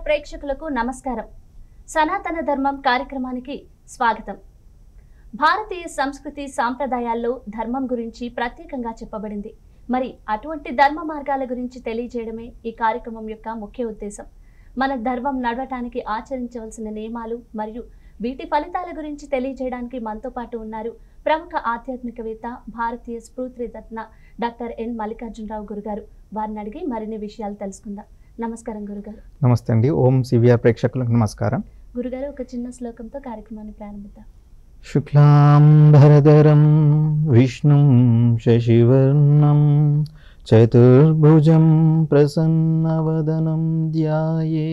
ప్రేక్షకులకు నమస్కారం సనాతన ధర్మం కార్యక్రమానికి స్వాగతం భారతీయ సంస్కృతి సాంప్రదాయాల్లో ధర్మం గురించి ప్రత్యేకంగా చెప్పబడింది మరి అటువంటి ధర్మ మార్గాల గురించి తెలియజేయడమే ఈ కార్యక్రమం యొక్క ముఖ్య ఉద్దేశం మన ధర్మం నడవటానికి ఆచరించవలసిన నియమాలు మరియు వీటి ఫలితాల గురించి తెలియజేయడానికి మనతో పాటు ఉన్నారు ప్రముఖ ఆధ్యాత్మికవేత్త భారతీయ స్ఫూర్తి రత్న డాక్టర్ ఎన్ మల్లికార్జునరావు గురుగారు వారిని అడిగి మరిన్ని విషయాలు తెలుసుకుందాం నమస్కారం గురుగారు నమస్తే అండి ఓం సివిఆర్ ప్రేక్షకులకు నమస్కారం గురుగారు ఒక చిన్న శ్లోకంతో కార్యక్రమాన్ని ప్రారంభిద్దాం శుక్లాంబరధరం విష్ణుం శశివర్ణం చతుర్భుజం ప్రసన్నవదనం ధ్యాయే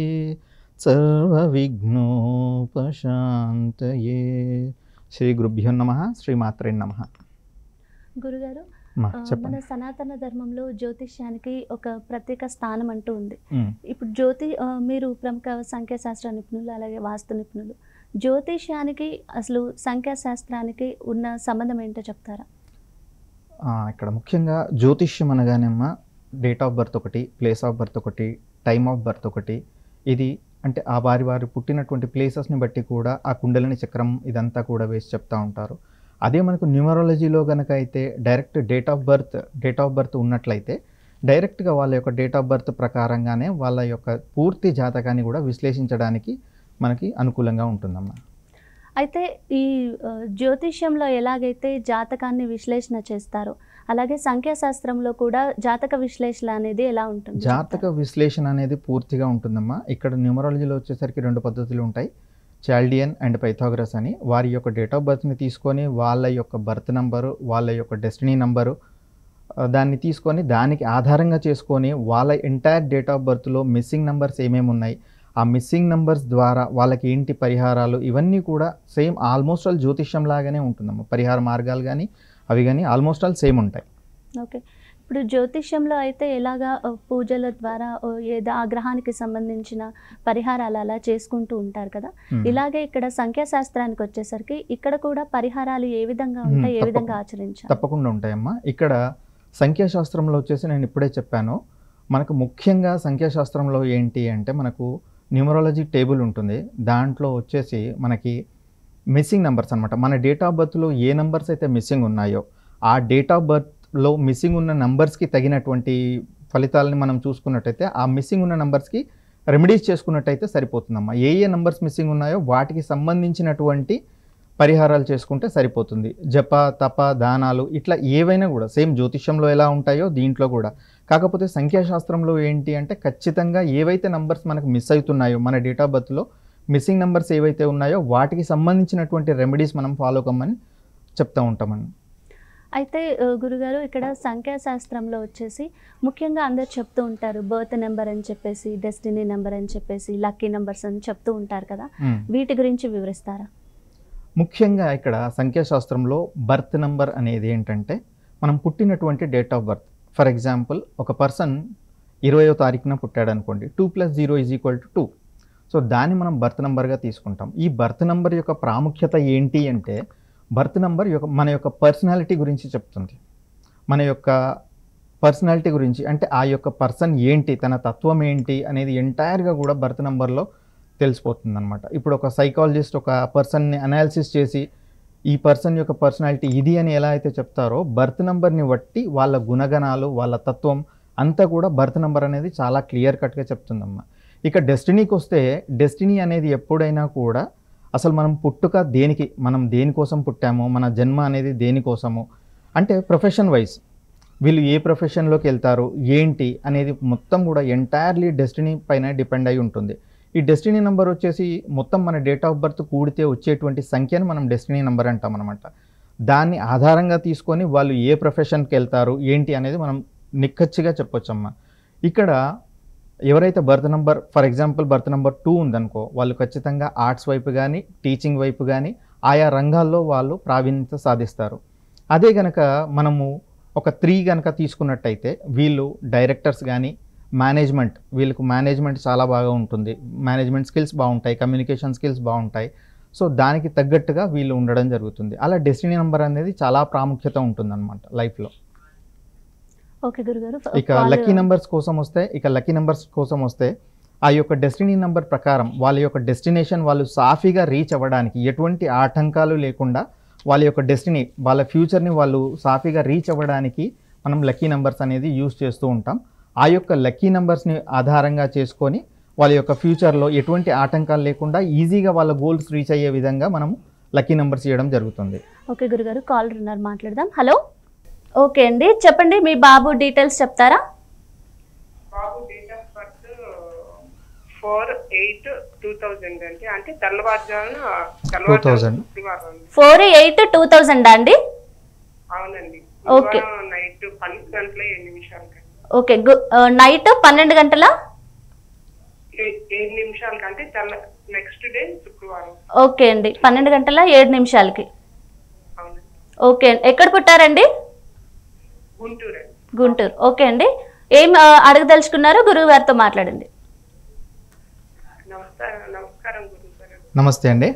సర్వవిఘ్నోపశాంతయే శ్రీ గురుభ్యో నమ శ్రీమాత్రే నమ గురుగారు మా ఆ, మన చెప్పండి సనాతన ధర్మంలో జ్యోతిష్యానికి ఒక ప్రత్యేక స్థానం అంటూ ఉంది ఉమ్, ఇప్పుడు జ్యోతి ఆ, మీరు ప్రముఖ సంఖ్యాశాస్త్ర నిపుణులు అలాగే వాస్తు నిపుణులు జ్యోతిష్యానికి అసలు సంఖ్యాశాస్త్రానికి ఉన్న సంబంధం ఏంటో చెప్తారా ఆ, ఇక్కడ ముఖ్యంగా జ్యోతిష్యం అనగానేమ్మా డేట్ ఆఫ్ బర్త్ ఒకటి ప్లేస్ ఆఫ్ బర్త్ ఒకటి టైమ్ ఆఫ్ బర్త్ ఒకటి ఇది అంటే ఆ వారి వారి పుట్టినటువంటి ప్లేసెస్ని బట్టి కూడా ఆ కుండలిని చక్రం ఇదంతా కూడా వేసి చెప్తా ఉంటారు అదే మనకు న్యూమరాలజీలో కనుక అయితే direct date of birth date of birth ఉన్నట్లయితే డైరెక్ట్గా వాళ్ళ యొక్క డేట్ ఆఫ్ బర్త్ ప్రకారంగానే వాళ్ళ యొక్క పూర్తి జాతకాన్ని కూడా విశ్లేషించడానికి మనకి అనుకూలంగా ఉంటుందమ్మా అయితే ఈ ఆ, జ్యోతిష్యంలో ఎలాగైతే జాతకాన్ని విశ్లేషణ చేస్తారో అలాగే సంఖ్యాశాస్త్రంలో కూడా జాతక విశ్లేషణ అనేది ఎలా ఉంటుంది జాతక విశ్లేషణ అనేది పూర్తిగా ఉంటుందమ్మా ఇక్కడ న్యూమరాలజీలో వచ్చేసరికి రెండు పద్ధతులు ఉంటాయి చాల్డియన్ అండ్ పైథాగరస్ అని వారి యొక్క డేట్ ఆఫ్ బర్త్ని తీసుకొని వాళ్ళ యొక్క బర్త్ నంబరు వాళ్ళ యొక్క డెస్టినీ నంబరు ఆ, దాన్ని తీసుకొని దానికి ఆధారంగా చేసుకొని వాళ్ళ ఎంటైర్ డేట్ ఆఫ్ బర్త్లో మిస్సింగ్ నంబర్స్ ఏమేమి ఉన్నాయి ఆ మిస్సింగ్ నంబర్స్ ద్వారా వాళ్ళకి ఏంటి పరిహారాలు ఇవన్నీ కూడా సేమ్ ఆల్మోస్ట్ ఆల్ జ్యోతిష్యం లాగానే ఉంటుందమ్మా పరిహార మార్గాలు కానీ అవి కానీ ఆల్మోస్ట్ ఆల్ సేమ్ ఉంటాయి ఓకే ఇప్పుడు జ్యోతిష్యంలో అయితే ఎలాగా ఆ, పూజల ద్వారా ఆ, ఏదో ఆ గ్రహానికి సంబంధించిన పరిహారాలు అలా చేసుకుంటూ ఉంటారు కదా Hmm. ఇలాగే ఇక్కడ సంఖ్యాశాస్త్రానికి వచ్చేసరికి ఇక్కడ కూడా పరిహారాలు ఏ విధంగా Hmm, ఉంటాయి ఏ తప్పకుండా. విధంగా ఆచరించాలి తప్పకుండా ఉంటాయమ్మా ఇక్కడ సంఖ్యాశాస్త్రంలో వచ్చేసి నేను ఇప్పుడే చెప్పాను మనకు ముఖ్యంగా సంఖ్యాశాస్త్రంలో ఏంటి అంటే మనకు న్యూమరాలజీ టేబుల్ ఉంటుంది దాంట్లో వచ్చేసి మనకి మిస్సింగ్ నెంబర్స్ అనమాట మన డేట్ ఆఫ్ బర్త్లో ఏ నెంబర్స్ అయితే మిస్సింగ్ ఉన్నాయో ఆ డేట్ ఆఫ్ బర్త్లో మిస్సింగ్ ఉన్న నెంబర్స్కి తగినటువంటి ఫలితాలని మనం చూసుకున్నట్టయితే ఆ మిస్సింగ్ ఉన్న నెంబర్స్కి రెమెడీస్ చేసుకున్నట్టయితే సరిపోతుందమ్మా ఏ ఏ నెంబర్స్ మిస్సింగ్ ఉన్నాయో వాటికి సంబంధించినటువంటి పరిహారాలు చేసుకుంటే సరిపోతుంది జప తప దానాలు ఇట్లా ఏవైనా కూడా సేమ్ జ్యోతిష్యంలో ఎలా ఉంటాయో దీంట్లో కూడా కాకపోతే సంఖ్యాశాస్త్రంలో ఏంటి అంటే ఖచ్చితంగా ఏవైతే నంబర్స్ మనకు మిస్ అవుతున్నాయో మన డేట్ ఆఫ్ బర్త్లో మిస్సింగ్ నెంబర్స్ ఏవైతే ఉన్నాయో వాటికి సంబంధించినటువంటి రెమెడీస్ మనం ఫాలో కమ్మని చెప్తూ ఉంటామని అయితే ఆ, గురుగారు ఇక్కడ సంఖ్యాశాస్త్రంలో వచ్చేసి ముఖ్యంగా అందరు చెప్తూ ఉంటారు బర్త్ నెంబర్ అని చెప్పేసి డెస్టినీ నెంబర్ అని చెప్పేసి లక్కీ నెంబర్స్ అని చెప్తూ ఉంటారు కదా మ్మ్. వీటి గురించి వివరిస్తారా ముఖ్యంగా ఇక్కడ సంఖ్యాశాస్త్రంలో బర్త్ నంబర్ అనేది ఏంటంటే మనం పుట్టినటువంటి date of birth for example ఒక పర్సన్ ఇరవయో తారీఖున పుట్టాడు అనుకోండి two plus zero is equal to two so దాన్ని మనం బర్త్ నంబర్గా తీసుకుంటాం ఈ బర్త్ నంబర్ యొక్క ప్రాముఖ్యత ఏంటి అంటే బర్త్ నంబర్ యొక్క మన యొక్క పర్సనాలిటీ గురించి చెప్తుంది మన యొక్క పర్సనాలిటీ గురించి అంటే ఆ యొక్క పర్సన్ ఏంటి తన తత్వం ఏంటి అనేది ఎంటైర్గా కూడా బర్త్ నంబర్లో తెలిసిపోతుంది అనమాట ఇప్పుడు ఒక సైకాలజిస్ట్ ఒక పర్సన్ని అనాలిసిస్ చేసి ఈ పర్సన్ యొక్క పర్సనాలిటీ ఇది అని ఎలా అయితే చెప్తారో బర్త్ నెంబర్ని బట్టి వాళ్ళ గుణగణాలు వాళ్ళ తత్వం అంతా కూడా బర్త్ నెంబర్ అనేది చాలా క్లియర్ కట్గా చెప్తుందమ్మా ఇక డెస్టినీకి వస్తే డెస్టినీ అనేది ఎప్పుడైనా కూడా అసలు మనం పుట్టుక దేనికి మనం దేనికోసం పుట్టామో మన జన్మ అనేది దేనికోసము అంటే ప్రొఫెషన్ వైజ్ వీళ్ళు ఏ ప్రొఫెషన్లోకి వెళ్తారు ఏంటి అనేది మొత్తం కూడా ఎంటైర్లీ డెస్టినీ పైన డిపెండ్ అయి ఉంటుంది ఈ డెస్టినీ నెంబర్ వచ్చేసి మొత్తం మన డేట్ ఆఫ్ బర్త్ కూడితే వచ్చేటువంటి సంఖ్యను మనం డెస్టినీ నెంబర్ అంటాం అనమాట దాన్ని ఆధారంగా తీసుకొని వాళ్ళు ఏ ప్రొఫెషన్కి వెళ్తారు ఏంటి అనేది మనం నిక్కచ్చిగా చెప్పొచ్చమ్మా ఇక్కడ ఎవరైతే birth number for example birth number two ఉందనుకో వాళ్ళు ఖచ్చితంగా ఆర్ట్స్ వైపు కానీ టీచింగ్ వైపు కానీ ఆయా రంగాల్లో వాళ్ళు ప్రావీణ్యత సాధిస్తారు అదే కనుక మనము ఒక త్రీ కనుక తీసుకున్నట్టయితే వీళ్ళు డైరెక్టర్స్ కానీ మేనేజ్మెంట్ వీళ్ళకు మేనేజ్మెంట్ చాలా బాగా ఉంటుంది మేనేజ్మెంట్ స్కిల్స్ బాగుంటాయి కమ్యూనికేషన్ స్కిల్స్ బాగుంటాయి సో దానికి తగ్గట్టుగా వీళ్ళు ఉండడం జరుగుతుంది అలా డెస్టినీ నెంబర్ అనేది చాలా ప్రాముఖ్యత ఉంటుందన్నమాట లైఫ్లో ఓకే గురుగారు ఇక లక్కీ నెంబర్స్ కోసం వస్తే ఇక లక్కీ నెంబర్స్ కోసం వస్తే ఆ యొక్క డెస్టినీ నెంబర్ ప్రకారం వాళ్ళ యొక్క డెస్టినేషన్ వాళ్ళు సాఫీగా రీచ్ అవ్వడానికి ఎటువంటి ఆటంకాలు లేకుండా వాళ్ళ యొక్క డెస్టినీ వాళ్ళ ఫ్యూచర్ని వాళ్ళు సాఫీగా రీచ్ అవ్వడానికి మనం లక్కీ నెంబర్స్ అనేది యూస్ చేస్తూ ఉంటాం ఆ యొక్క లక్కీ నెంబర్స్ని ఆధారంగా చేసుకొని వాళ్ళ యొక్క ఫ్యూచర్లో ఎటువంటి ఆటంకాలు లేకుండా ఈజీగా వాళ్ళ గోల్స్ రీచ్ అయ్యే విధంగా మనం లక్కీ నెంబర్స్ ఇవ్వడం జరుగుతుంది ఓకే గురుగారు కాలర్ ఉన్నారు మాట్లాడదాం హలో ఓకే అండి చెప్పండి మీ బాబు డీటెయిల్స్ చెప్తారా బాబు date of birth four eight two thousand అండి అంటే తెల్లవారుజామున 2000. తెల్లవారుజామున శుక్రవారం అండి. ఫోర్ ఎయిట్ టూ థౌజండ్ అండి అవునండి ఓకే. శుక్రవారం నైట్ పన్నెండు గంటల ఏడు నిమిషాలకి ఓకే గు నైట్ పన్నెండు గంటల ఏ- ఏడు నిమిషాలకి అంటే తెల్ల నెక్స్ట్ డే శుక్రవారం ఓకే అండి పన్నెండు గంటల ఏడు నిమిషాలకి అవునండి ఓకే అండి ఎక్కడ పుట్టారండి గుంటూరు అండి గుంటూరు ఓకే అండి ఏం ఆ, అడగదలుచుకున్నారో గురువు గారితో మాట్లాడండి నమస్కారం నమస్కారం గురువు గారు నమస్తే అండి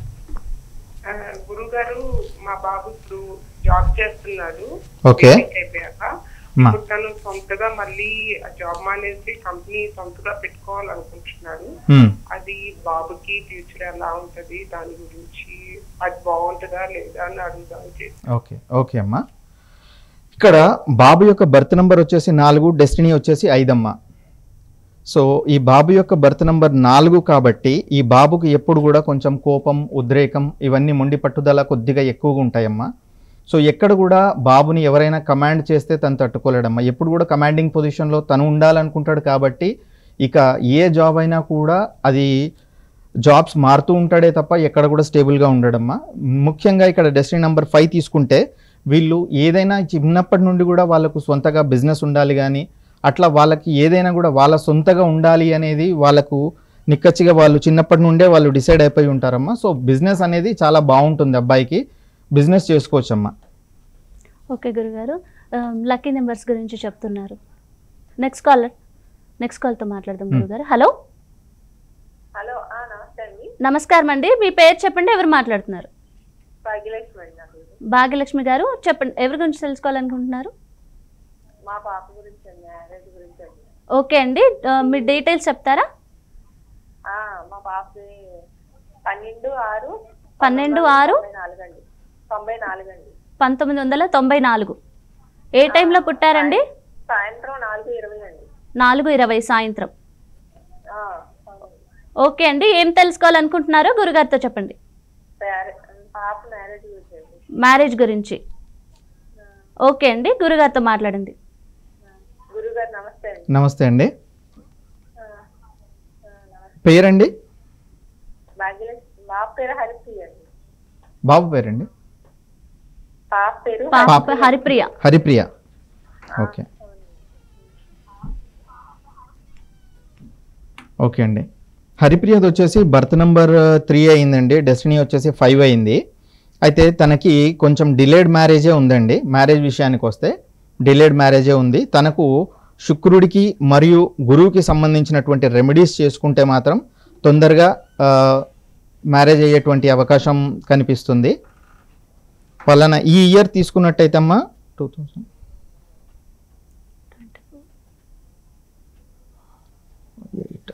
ఆ, గురువు గారు మా బాబు ఇప్పుడు జాబ్ చేస్తున్నాడు ఓకే. బీటెక్ అయిపోయాక అమ్మా. ఇప్పుడు తను సొంతగా మళ్ళీ ఆ జాబ్ మానేసి కంపెనీ సొంతగా పెట్టుకోవాలనుకుంటున్నాడు మ్మ్. అది బాబుకి ఫ్యూచర్ ఎలా ఉంటది దాని గురించి అది బాగుంటుందా లేదా అని అడుగుదాం చేసి ఓకే ఓకే అమ్మా ఇక్కడ బాబు యొక్క బర్త్ నెంబర్ వచ్చేసి నాలుగు డెస్టినీ వచ్చేసి ఐదమ్మ సో ఈ బాబు యొక్క బర్త్ నెంబర్ నాలుగు కాబట్టి ఈ బాబుకి ఎప్పుడు కూడా కొంచెం కోపం ఉద్రేకం ఇవన్నీ మొండి పట్టుదల కొద్దిగా ఎక్కువగా ఉంటాయమ్మా సో ఎక్కడ కూడా బాబుని ఎవరైనా కమాండ్ చేస్తే తను తట్టుకోలేడమ్మా ఎప్పుడు కూడా కమాండింగ్ పొజిషన్లో తను ఉండాలనుకుంటాడు కాబట్టి ఇక ఏ జాబ్ అయినా కూడా అది జాబ్స్ మారుతూ ఉంటాడే తప్ప ఎక్కడ కూడా స్టేబుల్గా ఉండడమ్మా ముఖ్యంగా ఇక్కడ డెస్టినీ నెంబర్ ఫైవ్ తీసుకుంటే వీళ్ళు ఏదైనా చిన్నప్పటి నుండి కూడా వాళ్ళకు సొంతగా బిజినెస్ ఉండాలి కానీ అట్లా వాళ్ళకి ఏదైనా కూడా వాళ్ళ సొంతగా ఉండాలి అనేది వాళ్ళకు నిక్కచ్చిగా వాళ్ళు చిన్నప్పటి నుండే వాళ్ళు డిసైడ్ అయిపోయి ఉంటారమ్మా సో బిజినెస్ అనేది చాలా బాగుంటుంది అబ్బాయికి బిజినెస్ చేసుకోవచ్చమ్మా ఓకే గురుగారు లక్కీ నెంబర్స్ గురించి చెప్తున్నారు నెక్స్ట్ కాలర్ నెక్స్ట్ కాల్తో మాట్లాడదాం గురుగారు హలో హలో నమస్తే అండి నమస్కారం అండి మీ పేరు చెప్పండి ఎవరు మాట్లాడుతున్నారు భాగ్యలక్ష్మి అండి నాకు భాగ్యలక్ష్మి గారు చెప్పండి ఎవరి గురించి తెలుసుకోవాలనుకుంటున్నారు మా పాప గురించి అండి మ్యారేజ్ గురించి అండి ఓకే అండి ఆ, మీ డీటెయిల్స్ చెప్తారా మా పాపకి పన్నెండు ఆరు పన్నెండు ఆరు తొంభై నాలుగు అండి తొంభై నాలుగు అండి పంతొమ్మిది వందల తొంభై నాలుగు ఏ టైంలో పుట్టారండి సాయంత్రం నాలుగు ఇరవై అండి నాలుగు ఇరవై సాయంత్రం ఆ, అవును. ఓకే అండి ఏం తెలుసుకోవాలనుకుంటున్నారో గురుగారితో చెప్పండి మ్యారే- పాప మ్యారేజ్ గురించి అండి మ్యారేజ్ గురించి ఓకే అండి గురుగారితో మాట్లాడండి గురుగారు నమస్తే అండి నమస్తే అండి ఆ, ఆ, నమస్తే పేరండి భాగ్యలక్ష్మి మా పేరు హరిప్రియ అండి బాబు పేరండి పాప పేరు పాప హరిప్రియ హరిప్రియ ఓకే ఓకే అండి హరిప్రియది వచ్చేసి బర్త్ నెంబర్ త్రీ అయిందండి డెస్టినీ వచ్చేసి ఫైవ్ అయింది అయితే తనకి కొంచెం డిలేడ్ మ్యారేజే ఉందండి మ్యారేజ్ విషయానికి వస్తే డిలేడ్ మ్యారేజే ఉంది తనకు శుక్రుడికి మరియు గురువుకి సంబంధించినటువంటి రెమెడీస్ చేసుకుంటే మాత్రం తొందరగా మ్యారేజ్ అయ్యేటువంటి అవకాశం కనిపిస్తుంది వలన ఈ ఇయర్ తీసుకున్నట్టయితే అమ్మా టూ థౌజండ్ ఎయిట్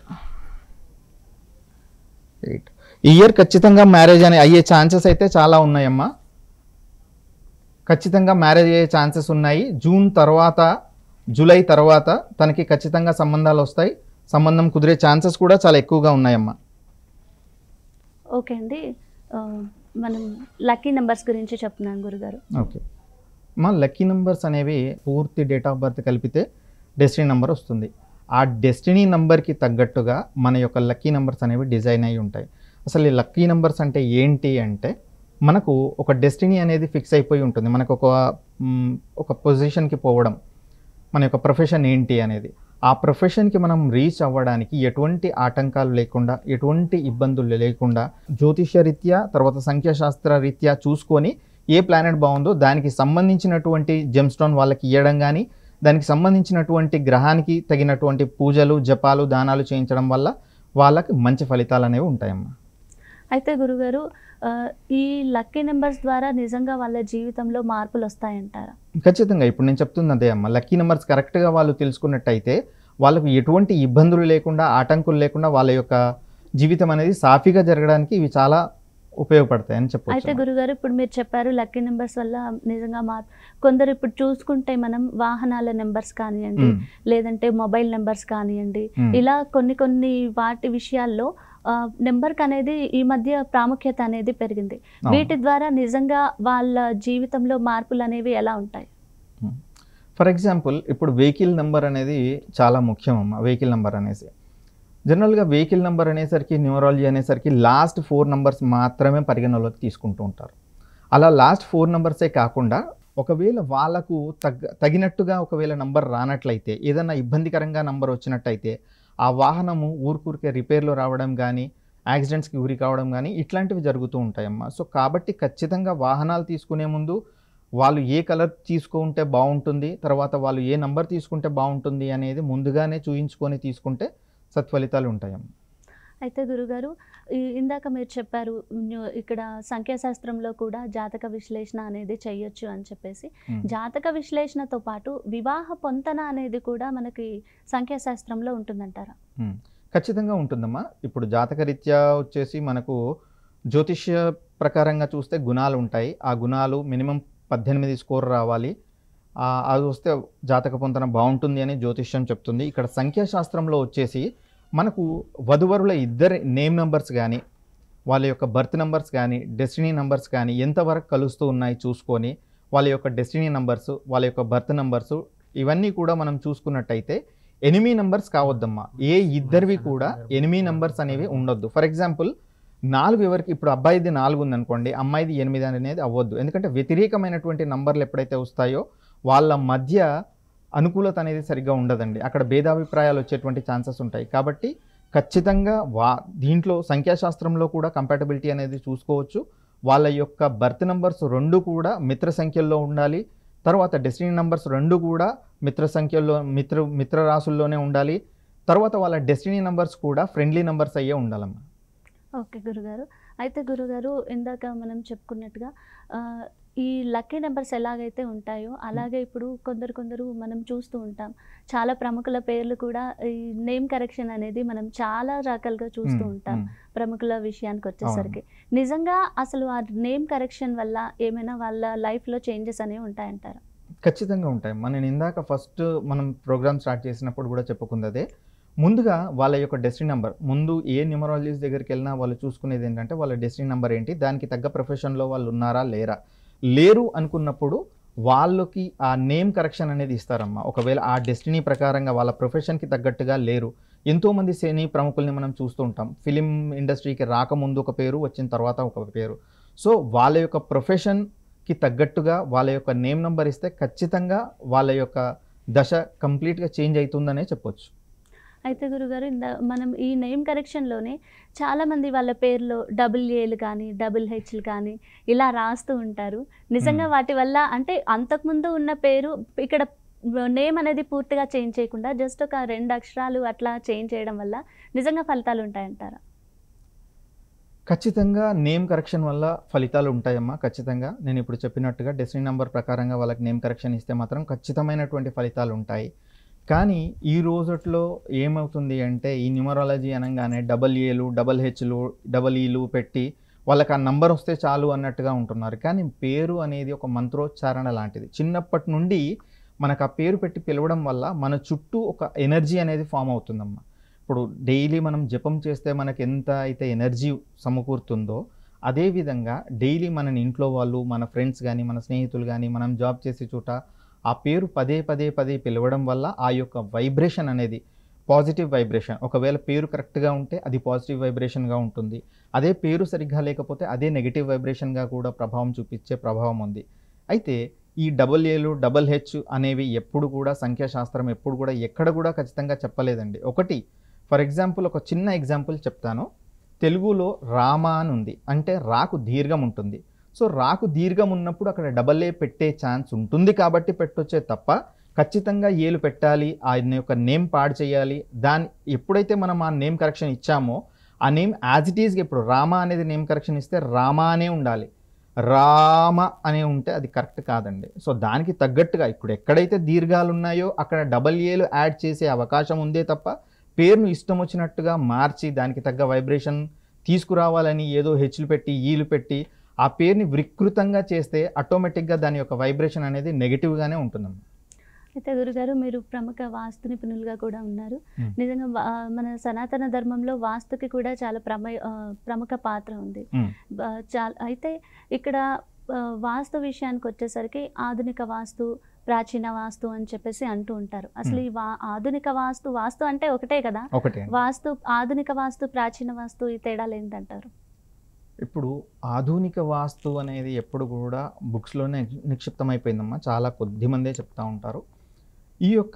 ఎయిట్ ఈ ఇయర్ ఖచ్చితంగా మ్యారేజ్ అని అయ్యే ఛాన్సెస్ అయితే చాలా ఉన్నాయమ్మా ఖచ్చితంగా మ్యారేజ్ అయ్యే ఛాన్సెస్ ఉన్నాయి జూన్ తర్వాత జూలై తర్వాత తనకి ఖచ్చితంగా సంబంధాలు వస్తాయి సంబంధం కుదిరే ఛాన్సెస్ కూడా చాలా ఎక్కువగా ఉన్నాయమ్మా ఓకే అండి ఆ, మనం లక్కీ నెంబర్స్ గురించి చెప్తున్నాం గురుగారు ఓకే మా లక్కీ నెంబర్స్ అనేవి పూర్తి డేట్ ఆఫ్ బర్త్ కలిపితే డెస్టినీ నెంబర్ వస్తుంది ఆ డెస్టినీ నెంబర్కి తగ్గట్టుగా మన యొక్క లక్కీ నెంబర్స్ అనేవి డిజైన్ అయి ఉంటాయి అసలు ఈ లక్కీ నెంబర్స్ అంటే ఏంటి అంటే మనకు ఒక డెస్టినీ అనేది ఫిక్స్ అయిపోయి ఉంటుంది మనకు ఒక మ్, ఒక పొజిషన్కి పోవడం మన యొక్క ప్రొఫెషన్ ఏంటి అనేది ఆ ప్రొఫెషన్కి మనం రీచ్ అవ్వడానికి ఎటువంటి ఆటంకాలు లేకుండా ఎటువంటి ఇబ్బందులు లేకుండా జ్యోతిష్య రీత్యా తర్వాత సంఖ్యాశాస్త్ర రీత్యా చూసుకొని ఏ ప్లానెట్ బాగుందో దానికి సంబంధించినటువంటి జెమ్ స్టోన్ వాళ్ళకి ఇవ్వడం కానీ దానికి సంబంధించినటువంటి గ్రహానికి తగినటువంటి పూజలు జపాలు దానాలు చేయించడం వల్ల వాళ్ళకి మంచి ఫలితాలు అనేవి ఉంటాయమ్మా అయితే గురుగారు ఆ, ఈ లక్కీ నెంబర్స్ ద్వారా నిజంగా వాళ్ళ జీవితంలో మార్పులు వస్తాయంటారా ఖచ్చితంగా ఇప్పుడు నేను చెప్తుంది అదే అమ్మ లక్కీ నెంబర్స్ కరెక్ట్గా వాళ్ళు తెలుసుకున్నట్టయితే వాళ్ళకు ఎటువంటి ఇబ్బందులు లేకుండా ఆటంకులు లేకుండా వాళ్ళ యొక్క జీవితం అనేది సాఫీగా జరగడానికి ఇవి చాలా ఉపయోగపడతాయి అని అయితే చెప్పొచ్చు గురుగారు ఇప్పుడు మీరు చెప్పారు లక్కీ నెంబర్స్ వల్ల నిజంగా మా కొందరు ఇప్పుడు చూసుకుంటే మనం వాహనాల నెంబర్స్ కానివ్వండి మ్మ్. లేదంటే మొబైల్ నెంబర్స్ కానివ్వండి మ్మ్. ఇలా కొన్ని కొన్ని వాటి విషయాల్లో నెంబర్కి అనేది ఈ మధ్య ప్రాముఖ్యత అనేది పెరిగింది అవును. వీటి ద్వారా నిజంగా వాళ్ళ జీవితంలో మార్పులు అనేవి ఎలా ఉంటాయి ఫర్ ఎగ్జాంపుల్ ఇప్పుడు వెహికల్ నెంబర్ అనేది చాలా ముఖ్యం అమ్మ వెహికల్ నెంబర్ అనేసి జనరల్గా వెహికల్ నెంబర్ అనేసరికి న్యూమరాలజీ అనేసరికి లాస్ట్ ఫోర్ నెంబర్స్ మాత్రమే పరిగణలోకి తీసుకుంటూ ఉంటారు అలా లాస్ట్ ఫోర్ నెంబర్సే కాకుండా ఒకవేళ వాళ్ళకు తగ్గ తగినట్టుగా ఒకవేళ నంబర్ రానట్లయితే ఏదైనా ఇబ్బందికరంగా నంబర్ వచ్చినట్టయితే ఆ వాహనము ఊరికూరికే రిపేర్లో రావడం కానీ యాక్సిడెంట్స్కి గురి కావడం కానీ ఇట్లాంటివి జరుగుతూ ఉంటాయమ్మా సో కాబట్టి ఖచ్చితంగా వాహనాలు తీసుకునే ముందు వాళ్ళు ఏ కలర్ తీసుకుంటే బాగుంటుంది తర్వాత వాళ్ళు ఏ నంబర్ తీసుకుంటే బాగుంటుంది అనేది ముందుగానే చూయించుకొని తీసుకుంటే సత్ఫలితాలు ఉంటాయమ్మ అయితే గురుగారు ఈ- ఇందాక మీరు చెప్పారు న్యూ- ఇక్కడ సంఖ్యాశాస్త్రంలో కూడా జాతక విశ్లేషణ అనేది చేయొచ్చు అని చెప్పేసి ఉమ్. జాతక విశ్లేషణతో పాటు వివాహ పొంతన అనేది కూడా మనకి సంఖ్యాశాస్త్రంలో ఉంటుందంటారా ఉమ్. ఖచ్చితంగా ఉంటుందమ్మా ఇప్పుడు జాతకరీత్యా వచ్చేసి మనకు జ్యోతిష్య ప్రకారంగా చూస్తే గుణాలు ఉంటాయి ఆ గుణాలు మినిమం పద్దెనిమిది స్కోర్ రావాలి ఆ, అది వస్తే జాతక పొంతన బాగుంటుంది అని జ్యోతిష్యం చెప్తుంది ఇక్కడ సంఖ్యాశాస్త్రంలో వచ్చేసి మనకు వధువరుల ఇద్దరి నేమ్ నెంబర్స్ కానీ వాళ్ళ యొక్క బర్త్ నెంబర్స్ కానీ డెస్టినీ నెంబర్స్ కానీ ఎంతవరకు కలుస్తూ ఉన్నాయి చూసుకొని వాళ్ళ యొక్క డెస్టినీ నెంబర్స్ వాళ్ళ యొక్క బర్త్ నెంబర్స్ ఇవన్నీ కూడా మనం చూసుకున్నట్టయితే ఎనిమిది నెంబర్స్ కావద్దమ్మా ఏ ఇద్దరివి కూడా ఎనిమిది నెంబర్స్ అనేవి ఉండొద్దు ఫర్ ఎగ్జాంపుల్ నాలుగు ఎవరికి ఇప్పుడు అబ్బాయిది నాలుగు ఉందనుకోండి అమ్మాయిది ఎనిమిది అనేది అవ్వద్దు ఎందుకంటే వ్యతిరేకమైనటువంటి నంబర్లు ఎప్పుడైతే వస్తాయో వాళ్ళ మధ్య అనుకూలత అనేది సరిగ్గా ఉండదండి అక్కడ భేదాభిప్రాయాలు వచ్చేటువంటి ఛాన్సెస్ ఉంటాయి కాబట్టి ఖచ్చితంగా వా దీంట్లో సంఖ్యాశాస్త్రంలో కూడా కంపాటబిలిటీ అనేది చూసుకోవచ్చు వాళ్ళ యొక్క బర్త్ నెంబర్స్ రెండు కూడా మిత్ర సంఖ్యల్లో ఉండాలి తర్వాత డెస్టినీ నెంబర్స్ రెండు కూడా మిత్ర సంఖ్యల్లో మిత్ర మిత్ర రాసుల్లోనే ఉండాలి తర్వాత వాళ్ళ డెస్టినీ నెంబర్స్ కూడా ఫ్రెండ్లీ నెంబర్స్ అయ్యే ఉండాలమ్మా ఓకే గురుగారు అయితే గురుగారు ఇందాక మనం చెప్పుకున్నట్టుగా ఆ, ఈ లక్కీ నెంబర్స్ ఎలాగైతే ఉంటాయో అలాగే ఇప్పుడు కొందరు కొందరు మనం చూస్తూ ఉంటాం చాలా ప్రముఖుల పేర్లు కూడా ఈ నేమ్ కరెక్షన్ అనేది మనం చాలా రకాలుగా చూస్తూ ఉమ్, ఉంటాం ఉమ్. ప్రముఖుల విషయానికి వచ్చేసరికి నిజంగా అసలు ఆ నేమ్ కరెక్షన్ వల్ల ఏమైనా వాళ్ళ లైఫ్లో చేంజెస్ అనేవి ఉంటాయంటారా ఖచ్చితంగా ఉంటాయి మనం ఇందాక ఫస్ట్ మనం ప్రోగ్రామ్ స్టార్ట్ చేసినప్పుడు కూడా చెప్పుకుంది అదే ముందుగా వాళ్ళ యొక్క డెస్టినీ నెంబర్ ముందు ఏ న్యూమరాలజిస్ట్ దగ్గరికి వెళ్ళినా వాళ్ళు చూసుకునేది ఏంటంటే వాళ్ళ డెస్టినీ నెంబర్ ఏంటి దానికి తగ్గ ప్రొఫెషన్లో వాళ్ళు ఉన్నారా లేరా లేరు అనుకున్నప్పుడు వాళ్ళకి ఆ నేమ్ కరెక్షన్ అనేది ఇస్తారమ్మా ఒకవేళ ఆ డెస్టినీ ప్రకారంగా వాళ్ళ ప్రొఫెషన్కి తగ్గట్టుగా లేరు ఎంతోమంది సినీ ప్రముఖుల్ని మనం చూస్తూ ఉంటాం ఫిలిం ఇండస్ట్రీకి రాకముందు ఒక పేరు వచ్చిన తర్వాత ఒక పేరు సో వాళ్ళ యొక్క ప్రొఫెషన్కి తగ్గట్టుగా వాళ్ళ యొక్క నేమ్ నెంబర్ ఇస్తే ఖచ్చితంగా వాళ్ళ యొక్క దశ కంప్లీట్గా చేంజ్ అవుతుందనే చెప్పొచ్చు అయితే గురుగారు ఇందా మనం ఈ నేమ్ కరెక్షన్లోనే చాలామంది వాళ్ళ పేర్లో డబుల్ ఏలు కానీ డబుల్ హెచ్లు కానీ ఇలా రాస్తూ ఉంటారు నిజంగా Hmm. వాటి వల్ల అంటే అంతకుముందు ఉన్న పేరు ఇక్కడ నేమ్ అనేది పూర్తిగా చేంజ్ చేయకుండా జస్ట్ ఒక రెండు అక్షరాలు అట్లా చేంజ్ చేయడం వల్ల నిజంగా ఫలితాలు ఉంటాయంటారా ఖచ్చితంగా నేమ్ కరెక్షన్ వల్ల ఫలితాలు ఉంటాయమ్మా ఖచ్చితంగా నేను ఇప్పుడు చెప్పినట్టుగా డెస్టినీ నెంబర్ ప్రకారంగా వాళ్ళకి నేమ్ కరెక్షన్ ఇస్తే మాత్రం ఖచ్చితమైనటువంటి ఫలితాలు ఉంటాయి కానీ ఈ రోజుట్లో ఏమవుతుంది అంటే ఈ న్యూమరాలజీ అనగానే డబల్ ఏలు డబల్ హెచ్లు డబల్ ఈలు పెట్టి వాళ్ళకి ఆ నంబర్ వస్తే చాలు అన్నట్టుగా ఉంటున్నారు కానీ పేరు అనేది ఒక మంత్రోచ్చారణ లాంటిది చిన్నప్పటి నుండి మనకు ఆ పేరు పెట్టి పిలవడం వల్ల మన చుట్టూ ఒక ఎనర్జీ అనేది ఫామ్ అవుతుందమ్మా ఇప్పుడు డైలీ మనం జపం చేస్తే మనకి ఎంత అయితే ఎనర్జీ సమకూరుతుందో అదేవిధంగా డైలీ మన ఇంట్లో వాళ్ళు మన ఫ్రెండ్స్ కానీ మన స్నేహితులు కానీ మనం జాబ్ చేసే చోట ఆ పేరు పదే పదే పదే పిలవడం వల్ల ఆ యొక్క వైబ్రేషన్ అనేది పాజిటివ్ వైబ్రేషన్ ఒకవేళ పేరు కరెక్ట్గా ఉంటే అది పాజిటివ్ వైబ్రేషన్గా ఉంటుంది అదే పేరు సరిగ్గా లేకపోతే అదే నెగిటివ్ వైబ్రేషన్గా కూడా ప్రభావం చూపించే ప్రభావం ఉంది అయితే ఈ డబల్ ఏలు డబల్ హెచ్ అనేవి ఎప్పుడు కూడా సంఖ్యాశాస్త్రం ఎప్పుడు కూడా ఎక్కడ కూడా ఖచ్చితంగా చెప్పలేదండి ఒకటి ఫర్ ఎగ్జాంపుల్ ఒక చిన్న ఎగ్జాంపుల్ చెప్తాను తెలుగులో రామ అని ఉంది అంటే రాకు దీర్ఘం ఉంటుంది సో రాకు దీర్ఘం ఉన్నప్పుడు అక్కడ డబల్ ఏ పెట్టే ఛాన్స్ ఉంటుంది కాబట్టి పెట్టొచ్చే తప్ప ఖచ్చితంగా ఏలు పెట్టాలి ఆయన యొక్క నేమ్ పాడు చేయాలి దాని ఎప్పుడైతే మనం ఆ నేమ్ కరెక్షన్ ఇచ్చామో ఆ నేమ్ యాజ్ ఇట్ ఈస్గా ఇప్పుడు రామ అనేది నేమ్ కరెక్షన్ ఇస్తే రామ అనే ఉండాలి రామ అని ఉంటే అది కరెక్ట్ కాదండి సో దానికి తగ్గట్టుగా ఇప్పుడు ఎక్కడైతే దీర్ఘాలు ఉన్నాయో అక్కడ డబల్ ఏలు యాడ్ చేసే అవకాశం ఉందే తప్ప పేరును ఇష్టం వచ్చినట్టుగా మార్చి దానికి తగ్గ వైబ్రేషన్ తీసుకురావాలని ఏదో హెచ్లు పెట్టి ఈలు పెట్టి ఆ పేరుని వికృతంగా చేస్తే ఆటోమేటిక్గా దాని యొక్క వైబ్రేషన్ అనేది నెగిటివ్గానే ఉంటుందమ్మా అయితే గురుగారు మీరు ప్రముఖ వాస్తు నిపుణులుగా కూడా ఉన్నారు Hmm. నిజంగా వా- మన సనాతన ధర్మంలో వాస్తుకి కూడా చాలా ప్రమ ఆ, ప్రముఖ పాత్ర ఉంది Hmm. బ- చాలా అయితే ఇక్కడ ఆ, వాస్తు విషయానికి వచ్చేసరికి ఆధునిక వాస్తు ప్రాచీన వాస్తు అని చెప్పేసి అంటూ ఉంటారు అసలు ఈ వా ఆధునిక వాస్తు వాస్తు అంటే ఒకటే కదా ఒకటే వాస్తు ఆధునిక వాస్తు ప్రాచీన వాస్తు ఈ తేడాలు ఏంటంటారు ఇప్పుడు ఆధునిక వాస్తు అనేది ఎప్పుడు కూడా బుక్స్లోనే నిక్షిప్తమైపోయిందమ్మా చాలా కొద్ది మందే చెప్తా ఉంటారు ఈ యొక్క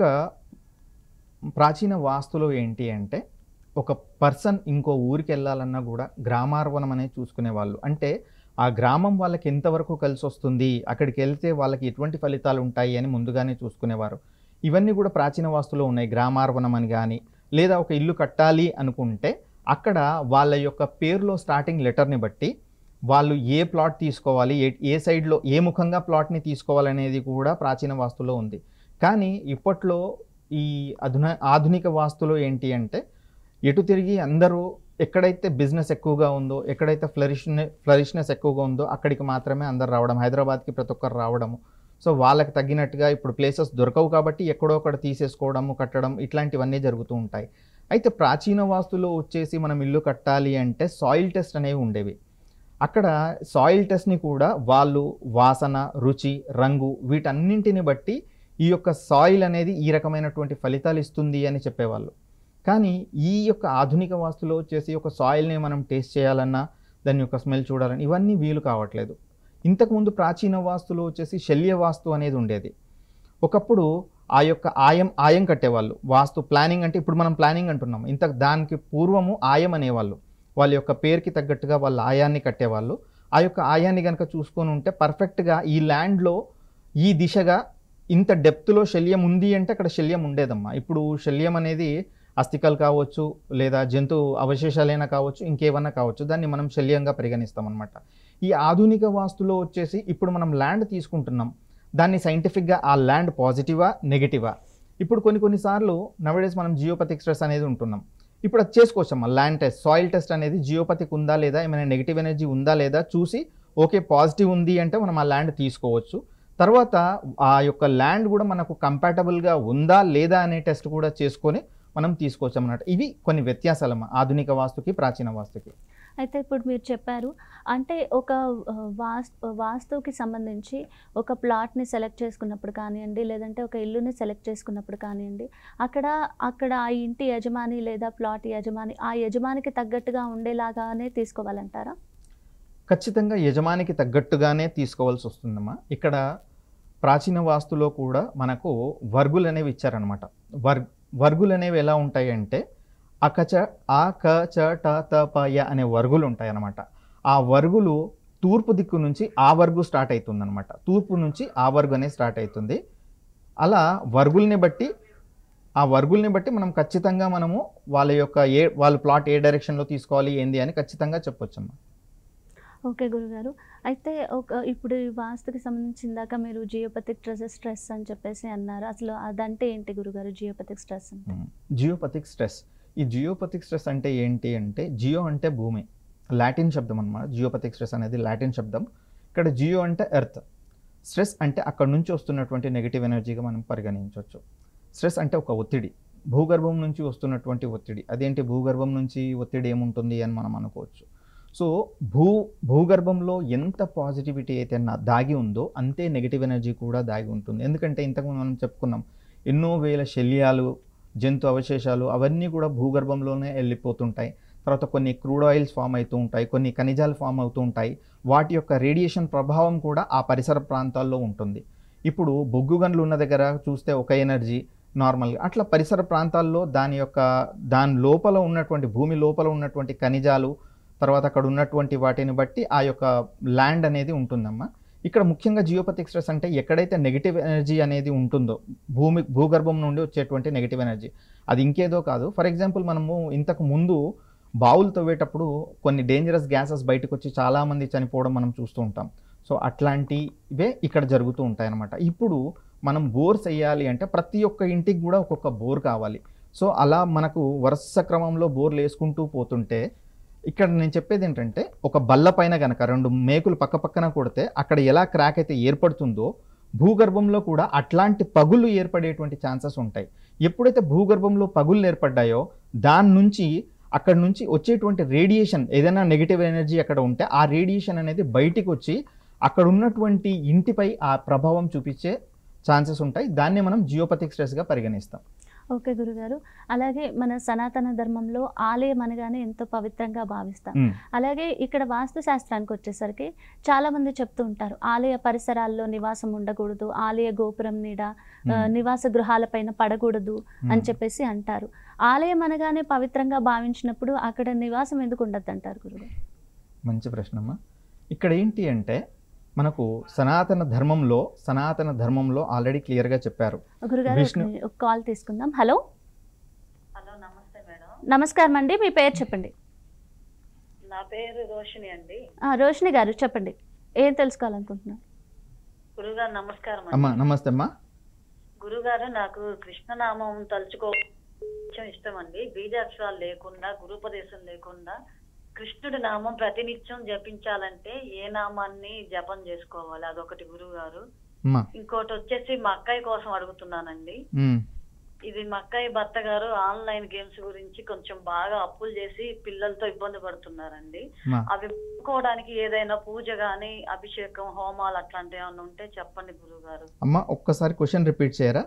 ప్రాచీన వాస్తులో ఏంటి అంటే ఒక పర్సన్ ఇంకో ఊరికి వెళ్ళాలన్నా కూడా గ్రామార్వనం అనేది చూసుకునే వాళ్ళు అంటే ఆ గ్రామం వాళ్ళకి ఎంతవరకు కలిసి వస్తుంది అక్కడికి వెళ్తే వాళ్ళకి ఎటువంటి ఫలితాలు ఉంటాయి అని ముందుగానే చూసుకునేవారు ఇవన్నీ కూడా ప్రాచీన వాస్తులో ఉన్నాయి గ్రామార్వనం అని కానీ లేదా ఒక ఇల్లు కట్టాలి అనుకుంటే అక్కడ వాళ్ళ యొక్క పేరులో స్టార్టింగ్ లెటర్ని బట్టి వాళ్ళు ఏ ప్లాట్ తీసుకోవాలి ఏ ఏ సైడ్లో ఏ ముఖంగా ప్లాట్ని తీసుకోవాలనేది కూడా ప్రాచీన వాస్తులో ఉంది కానీ ఇప్పట్లో ఈ అధున ఆధునిక వాస్తులో ఏంటి అంటే ఎటు తిరిగి అందరూ ఎక్కడైతే బిజినెస్ ఎక్కువగా ఉందో ఎక్కడైతే ఫ్లరిష్ ఫ్లరిష్నెస్ ఎక్కువగా ఉందో అక్కడికి మాత్రమే అందరు రావడం హైదరాబాద్కి ప్రతి ఒక్కరు రావడము సో వాళ్ళకి తగ్గినట్టుగా ఇప్పుడు ప్లేసెస్ దొరకవు కాబట్టి ఎక్కడో ఒకటి తీసేసుకోవడము కట్టడం ఇట్లాంటివన్నీ జరుగుతూ ఉంటాయి అయితే ప్రాచీన వాస్తులో వచ్చేసి మనం ఇల్లు కట్టాలి అంటే సాయిల్ టెస్ట్ అనేవి ఉండేవి అక్కడ సాయిల్ టెస్ట్ని కూడా వాళ్ళు వాసన రుచి రంగు వీటన్నింటిని బట్టి ఈ యొక్క సాయిల్ అనేది ఈ రకమైనటువంటి ఫలితాలు ఇస్తుంది అని చెప్పేవాళ్ళు కానీ ఈ యొక్క ఆధునిక వాస్తులో వచ్చేసి ఒక సాయిల్ని మనం టేస్ట్ చేయాలన్నా దాని యొక్క స్మెల్ చూడాలని ఇవన్నీ వీలు కావట్లేదు ఇంతకుముందు ప్రాచీన వాస్తులో వచ్చేసి శల్య వాస్తు అనేది ఉండేది ఒకప్పుడు ఆ యొక్క ఆయం ఆయం కట్టేవాళ్ళు వాస్తు ప్లానింగ్ అంటే ఇప్పుడు మనం ప్లానింగ్ అంటున్నాం ఇంత దానికి పూర్వము ఆయం అనేవాళ్ళు వాళ్ళ యొక్క పేరుకి తగ్గట్టుగా వాళ్ళ ఆయాన్ని కట్టేవాళ్ళు ఆ యొక్క ఆయాన్ని కనుక చూసుకొని ఉంటే పర్ఫెక్ట్గా ఈ ల్యాండ్లో ఈ దిశగా ఇంత డెప్త్లో శల్యం ఉంది అంటే అక్కడ శల్యం ఉండేదమ్మా ఇప్పుడు శల్యం అనేది అస్థికలు కావచ్చు లేదా జంతు అవశేషాలైనా కావచ్చు ఇంకేమన్నా కావచ్చు దాన్ని మనం శల్యంగా పరిగణిస్తాం అనమాట ఈ ఆధునిక వాస్తులో వచ్చేసి ఇప్పుడు మనం ల్యాండ్ తీసుకుంటున్నాం దాన్ని సైంటిఫిక్గా ఆ ల్యాండ్ పాజిటివా నెగిటివా ఇప్పుడు కొన్ని కొన్నిసార్లు నవడేస్ మనం జియోపతిక్ స్ట్రెస్ అనేది ఉంటున్నాం ఇప్పుడు అది చేసుకోవచ్చమ్మా ల్యాండ్ టెస్ట్ సాయిల్ టెస్ట్ అనేది జియోపతిక్ ఉందా లేదా ఏమైనా నెగిటివ్ ఎనర్జీ ఉందా లేదా చూసి ఓకే పాజిటివ్ ఉంది అంటే మనం ఆ ల్యాండ్ తీసుకోవచ్చు తర్వాత ఆ యొక్క ల్యాండ్ కూడా మనకు కంపాటబుల్గా ఉందా లేదా అనే టెస్ట్ కూడా చేసుకొని మనం తీసుకోవచ్చు అన్నమాట ఇవి కొన్ని వ్యత్యాసాలమ్మా ఆధునిక వాస్తుకి ప్రాచీన వాస్తుకి అయితే ఇప్పుడు మీరు చెప్పారు అంటే ఒక ఆ, వాస్తు వాస్తువుకి సంబంధించి ఒక ప్లాట్ని సెలెక్ట్ చేసుకున్నప్పుడు కానివ్వండి లేదంటే ఒక ఇల్లుని సెలెక్ట్ చేసుకున్నప్పుడు కానివ్వండి అక్కడ అక్కడ ఆ ఇంటి యజమాని లేదా ప్లాట్ యజమాని ఆ యజమానికి తగ్గట్టుగా ఉండేలాగానే తీసుకోవాలంటారా ఖచ్చితంగా యజమానికి తగ్గట్టుగానే తీసుకోవాల్సి వస్తుందమ్మా ఇక్కడ ప్రాచీన వాస్తులో కూడా మనకు వర్గులు అనేవి ఇచ్చారనమాట వర్ వర్గులు అనేవి ఎలా ఉంటాయి అంటే అకచ ఆ క చ ట త ప య అనే వర్గులు ఉంటాయి అన్నమాట ఆ వర్గులు తూర్పు దిక్కు నుంచి ఆ వర్గు స్టార్ట్ అవుతుంది అనమాట తూర్పు నుంచి ఆ వర్గు అనేది స్టార్ట్ అవుతుంది అలా వర్గుల్ని బట్టి ఆ వర్గుల్ని బట్టి మనం ఖచ్చితంగా మనము వాళ్ళ యొక్క ఏ వాళ్ళ ప్లాట్ ఏ డైరెక్షన్లో తీసుకోవాలి ఏంది అని ఖచ్చితంగా చెప్పొచ్చమ్మా ఓకే గురుగారు అయితే ఒక ఇప్పుడు ఈ వాస్తుకి సంబంధించి ఇందాక మీరు జియోపతిక్ స్ట్రెస్ స్ట్రెస్ అని చెప్పేసి అన్నారు అసలు అదంటే ఏంటి గురుగారు జియోపతిక్ స్ట్రెస్ అంటే జియోపతిక్ స్ట్రెస్ ఈ జియోపతిక్ స్ట్రెస్ అంటే ఏంటి అంటే జియో అంటే భూమి లాటిన్ శబ్దం అన్నమాట జియోపతిక్ స్ట్రెస్ అనేది లాటిన్ శబ్దం ఇక్కడ జియో అంటే ఎర్త్ స్ట్రెస్ అంటే అక్కడ నుంచి వస్తున్నటువంటి నెగిటివ్ ఎనర్జీగా మనం పరిగణించవచ్చు స్ట్రెస్ అంటే ఒక ఒత్తిడి భూగర్భం నుంచి వస్తున్నటువంటి ఒత్తిడి అదేంటి భూగర్భం నుంచి ఒత్తిడి ఏముంటుంది అని మనం అనుకోవచ్చు సో భూ భూగర్భంలో ఎంత పాజిటివిటీ అయితే నా దాగి ఉందో అంతే నెగిటివ్ ఎనర్జీ కూడా దాగి ఉంటుంది ఎందుకంటే ఇంతకుముందు మనం చెప్పుకున్నాం ఎన్నో వేల శల్యాలు జంతు అవశేషాలు అవన్నీ కూడా భూగర్భంలోనే వెళ్ళిపోతుంటాయి తర్వాత కొన్ని క్రూడ్ ఆయిల్స్ ఫామ్ అవుతూ ఉంటాయి కొన్ని ఖనిజాలు ఫామ్ అవుతూ ఉంటాయి వాటి యొక్క రేడియేషన్ ప్రభావం కూడా ఆ పరిసర ప్రాంతాల్లో ఉంటుంది ఇప్పుడు బొగ్గు గన్లు ఉన్న దగ్గర చూస్తే ఒక ఎనర్జీ నార్మల్గా అట్లా పరిసర ప్రాంతాల్లో దాని యొక్క దాని లోపల ఉన్నటువంటి భూమి లోపల ఉన్నటువంటి ఖనిజాలు తర్వాత అక్కడ ఉన్నటువంటి వాటిని బట్టి ఆ యొక్క ల్యాండ్ అనేది ఉంటుందమ్మా ఇక్కడ ముఖ్యంగా జియోపతిక్ స్ట్రెస్ అంటే ఎక్కడైతే నెగిటివ్ ఎనర్జీ అనేది ఉంటుందో భూమి భూగర్భం నుండి వచ్చేటువంటి నెగిటివ్ ఎనర్జీ అది ఇంకేదో కాదు ఫర్ ఎగ్జాంపుల్ మనము ఇంతకు ముందు బావులు తవ్వేటప్పుడు కొన్ని డేంజరస్ గ్యాసెస్ బయటకు వచ్చి చాలామంది చనిపోవడం మనం చూస్తూ ఉంటాం సో అట్లాంటివే ఇక్కడ జరుగుతూ ఉంటాయి అన్నమాట ఇప్పుడు మనం బోర్స్ వేయాలి అంటే ప్రతి ఒక్క ఇంటికి కూడా ఒక్కొక్క బోర్ కావాలి సో అలా మనకు వరుస క్రమంలో బోర్లు వేసుకుంటూ పోతుంటే ఇక్కడ నేను చెప్పేది ఏంటంటే ఒక బల్ల పైన కనుక రెండు మేకులు పక్క పక్కన కొడితే అక్కడ ఎలా క్రాక్ అయితే ఏర్పడుతుందో భూగర్భంలో కూడా అట్లాంటి పగుళ్ళు ఏర్పడేటువంటి ఛాన్సెస్ ఉంటాయి ఎప్పుడైతే భూగర్భంలో పగుళ్ళు ఏర్పడ్డాయో దాని నుంచి అక్కడ నుంచి వచ్చేటువంటి రేడియేషన్ ఏదైనా నెగిటివ్ ఎనర్జీ అక్కడ ఉంటే ఆ రేడియేషన్ అనేది బయటికి వచ్చి అక్కడ ఉన్నటువంటి ఇంటిపై ఆ ప్రభావం చూపించే ఛాన్సెస్ ఉంటాయి దాన్ని మనం జియోపతిక్ స్ట్రెస్గా పరిగణిస్తాం ఓకే గురుగారు అలాగే మన సనాతన ధర్మంలో ఆలయం అనగానే ఎంతో పవిత్రంగా భావిస్తాం మ్మ్. అలాగే ఇక్కడ వాస్తు శాస్త్రానికి వచ్చేసరికి చాలా మంది చెప్తూ ఉంటారు ఆలయ పరిసరాల్లో నివాసం ఉండకూడదు ఆలయ గోపురం నీడ ఆ, మ్మ్. నివాస గృహాలపైన పడకూడదు అని మ్మ్. చెప్పేసి అంటారు ఆలయం అనగానే పవిత్రంగా భావించినప్పుడు అక్కడ నివాసం ఎందుకు ఉండద్దు అంటారు గురుగారు మంచి ప్రశ్నమ్మా ఇక్కడ ఏంటి అంటే మనకు సనాతన ధర్మంలో సనాతన ధర్మంలో ఆల్రెడీ క్లియర్గా చెప్పారు గురుగారు విష్ణు- ఒక- ఒక కాల్ తీసుకుందాం హలో హలో నమస్తే మేడం నమస్కారం అండి మీ పేరు చెప్పండి నా పేరు రోషిని అండి ఆ, రోషిని గారు చెప్పండి ఏం తెలుసుకోవాలనుకుంటున్నారు గురుగారు నమస్కారం అమ్మా అండి నమస్తే అమ్మా గురుగారు నాకు కృష్ణనామం తలుచుకో కొంచెం ఇష్టం అండి బీజాక్షరాలు లేకుండా గురుపదేశం లేకుండా కృష్ణుడి నామం ప్రతినిత్యం జపించాలంటే ఏ నామాన్ని జపం చేసుకోవాలి అదొకటి గురుగారు అమ్మా ఇంకోటి వచ్చేసి మా అక్కయ్య కోసం అడుగుతున్నానండి మ్మ్. ఇది మా అక్కయ్య భర్త గారు ఆన్లైన్ గేమ్స్ గురించి కొంచెం బాగా అప్పులు చేసి పిల్లలతో ఇబ్బంది పడుతున్నారండి అమ్మా అవి ఒప్పుకోవడానికి ఏదైనా పూజ గాని అభిషేకం హోమాలు అట్లాంటివి ఏమైనా ఉంటే చెప్పండి గురువు గారు అమ్మ ఒక్కసారి క్వశ్చన్ రిపీట్ చేయరా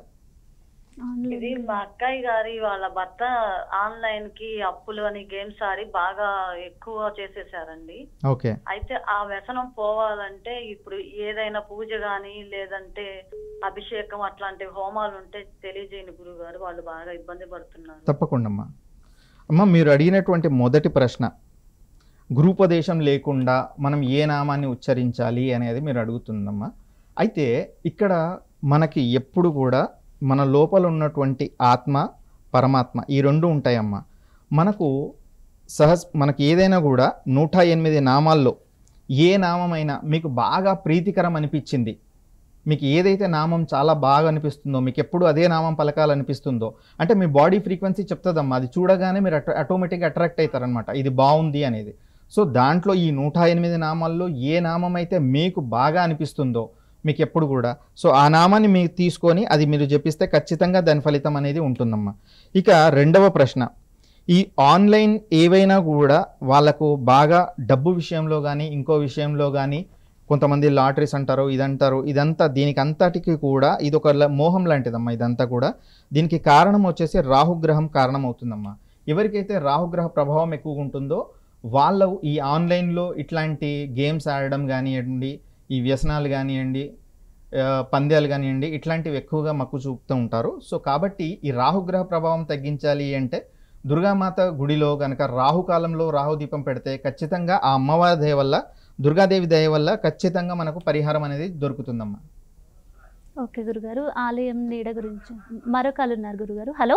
ఇది మా అక్కయ్య గారి వాళ్ళ భర్త ఆన్లైన్ కి అప్పులు అని గేమ్స్ ఆడి బాగా ఎక్కువ చేసేసారండి ఓకే అయితే ఆ వ్యసనం పోవాలంటే ఇప్పుడు ఏదైనా పూజ గాని లేదంటే అభిషేకం అట్లాంటి హోమాలు ఉంటే తెలియజేయని గురువు గారు వాళ్ళు బాగా ఇబ్బంది పడుతున్నారు తప్పకుండా అమ్మా అమ్మ మీరు అడిగినటువంటి మొదటి ప్రశ్న గురూపదేశం లేకుండా మనం ఏ నామాన్ని ఉచ్చరించాలి అనేది మీరు అడుగుతుందమ్మా అయితే ఇక్కడ మనకి ఎప్పుడు కూడా మన లోపల ఉన్నటువంటి ఆత్మ పరమాత్మ ఈ రెండు ఉంటాయమ్మా మనకు సహజ్ మనకి ఏదైనా కూడా నూట ఎనిమిది నామాల్లో ఏ నామమైనా మీకు బాగా ప్రీతికరం అనిపించింది మీకు ఏదైతే నామం చాలా బాగా అనిపిస్తుందో మీకు ఎప్పుడు అదే నామం పలకాలనిపిస్తుందో అంటే మీ బాడీ ఫ్రీక్వెన్సీ చెప్తుందమ్మా అది చూడగానే మీరు అట్రా ఆటోమేటిక్గా అట్రాక్ట్ అవుతారనమాట ఇది బాగుంది అనేది సో దాంట్లో ఈ నూట ఎనిమిది నామాల్లో ఏ నామం అయితే మీకు బాగా అనిపిస్తుందో మీకు ఎప్పుడు కూడా సో ఆ నామాన్ని మీరు తీసుకొని అది మీరు జపిస్తే ఖచ్చితంగా దాని ఫలితం అనేది ఉంటుందమ్మా ఇక రెండవ ప్రశ్న ఈ ఆన్లైన్ ఏవైనా కూడా వాళ్ళకు బాగా డబ్బు విషయంలో కానీ ఇంకో విషయంలో కానీ కొంతమంది లాటరీస్ అంటారు ఇదంటారు ఇదంతా దీనికి అంతటికి కూడా ఇది ఒక ల- మోహం లాంటిదమ్మా ఇదంతా కూడా దీనికి కారణం వచ్చేసి రాహుగ్రహం కారణం అవుతుందమ్మా ఎవరికైతే రాహుగ్రహ ప్రభావం ఎక్కువగా ఉంటుందో వాళ్ళు ఈ ఆన్లైన్లో ఇట్లాంటి గేమ్స్ ఆడడం కానివ్వండి ఈ వ్యసనాలు కానివ్వండి ఆ, పంద్యాలు కానివ్వండి ఇట్లాంటివి ఎక్కువగా మక్కు చూపుతూ ఉంటారు సో కాబట్టి ఈ రాహుగ్రహ ప్రభావం తగ్గించాలి అంటే దుర్గామాత గుడిలో కనుక రాహుకాలంలో రాహు దీపం పెడితే ఖచ్చితంగా ఆ అమ్మవారి దయ వల్ల దుర్గాదేవి దయ వల్ల ఖచ్చితంగా మనకు పరిహారం అనేది దొరుకుతుందమ్మా ఓకే గురుగారు ఆలయం నీడ గురించి మరొకరు ఉన్నారు గురుగారు హలో